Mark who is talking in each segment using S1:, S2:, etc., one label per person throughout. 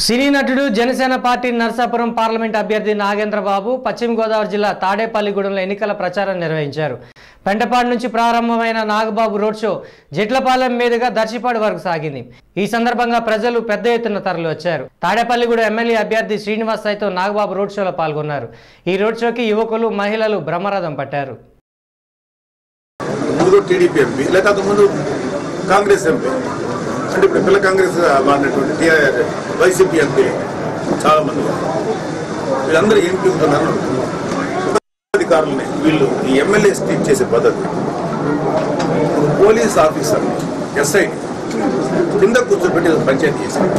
S1: సినీ నటుడు Janasena party Narsapuram parliament అభ్యర్థి నాగేంద్రబాబు పశ్చిమ గోదావరి జిల్లా తాడేపల్లిగూడెంలో ఎన్నికల ప్రచారం నిర్వహించారు పెంటపాడు నుంచి ప్రారంభమైన నాగబాబు రోడ్ షో జిట్లపాలెం మీదుగా దర్శిపాడు వరకు సాగింది ఈ సందర్భంగా ప్రజలు పెద్ద ఎత్తున తరలి వచ్చారు తాడేపల్లిగూడెం ఎమ్మెల్యే అభ్యర్థి శ్రీనివాస్ సైతం నాగబాబు రోడ్ షోలో పాల్గొన్నారు ఈ రోడ్ షోకి యువకులు మహిళలు బ్రహ్మరథం పట్టారు
S2: ముందు టీడీపీ ఎంపీ లేక అంతకుముందు కాంగ్రెస్ ఎంపీ అంటే ఇప్పుడు పిల్ల కాంగ్రెస్ మారినటువంటి టీఆర్ వైసీపీ ఎంపీ చాలా మంది ఉన్నారు. వీళ్ళందరూ ఏం పీకుతున్నారు అధికారులని వీళ్ళు ఈ ఎమ్మెల్యే స్ట్రీట్ చేసే పద్ధతి ఇప్పుడు పోలీస్ ఆఫీసర్ ఎస్ఐ కింద కూర్చోబెట్టి పంచాయతీ చేశారు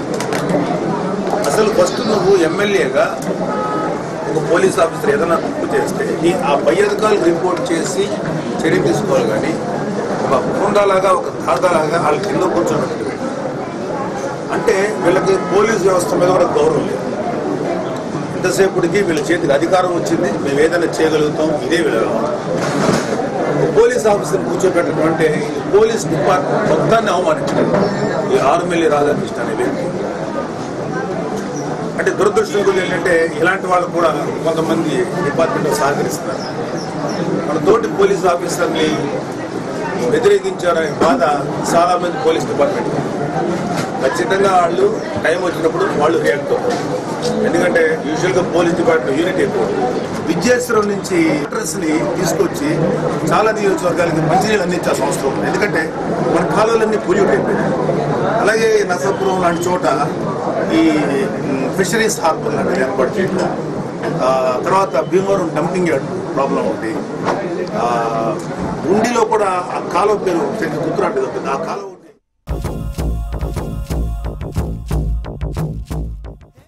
S2: అసలు ఫస్ట్ నువ్వు ఎమ్మెల్యేగా ఒక పోలీస్ ఆఫీసర్ ఏదైనా తప్పు చేస్తే ఈ ఆ పై అధికారులు రిపోర్ట్ చేసి చర్య తీసుకోవాలి కానీ ఒక హోండాలాగా ఒక దాదాలాగా వాళ్ళ కింద కూర్చోబెట్టి అంటే వీళ్ళకి పోలీస్ వ్యవస్థ మీద కూడా గౌరవం లేదు ఎంతసేపటికి వీళ్ళ చేతికి అధికారం వచ్చింది మేము ఏదైనా చేయగలుగుతాం ఇదే వీళ్ళ పోలీస్ ఆఫీసర్ కూర్చోబెట్టడం అంటే ఈ పోలీస్ డిపార్ట్మెంట్ మొత్తాన్ని అవమానించడం ఈ ఆరుమెల్లి రాధాకృష్ణ అనే వ్యక్తి అంటే దురదృష్టం కొద్ది ఏంటంటే ఇలాంటి వాళ్ళు కూడా కొంతమంది డిపార్ట్మెంట్లో సహకరిస్తున్నారు మన తోటి పోలీస్ ఆఫీసర్ని వ్యతిరేకించారనే బాధ చాలా మంది పోలీస్ డిపార్ట్మెంట్ ఖచ్చితంగా వాళ్ళు టైం వచ్చినప్పుడు వాళ్ళు రియాక్ట్ అవుతారు ఎందుకంటే యూజువల్గా పోలీస్ డిపార్ట్మెంట్ యూనిట్ ఎక్కువ విద్యాశ్వరం నుంచి ని తీసుకొచ్చి చాలా నియోజకవర్గాలకి మంచినీళ్ళు అందించాల్సిన అవసరం ఉంది ఎందుకంటే మన కాలువలన్నీ పొల్యూట్ అయిపోయాయి అలాగే నర్సాపురం లాంటి చోట ఈ ఫిషరీస్ హార్బర్ లాంటిది ఏర్పాటు చేయడం ఆ, తర్వాత భీమవరం డంపింగ్ యార్డ్ ప్రాబ్లం ఉంది ఆ, ఉండిలో కూడా ఆ కాలువ పేరు గుర్తురాంటిది ఉంటుంది ఆ కాలువ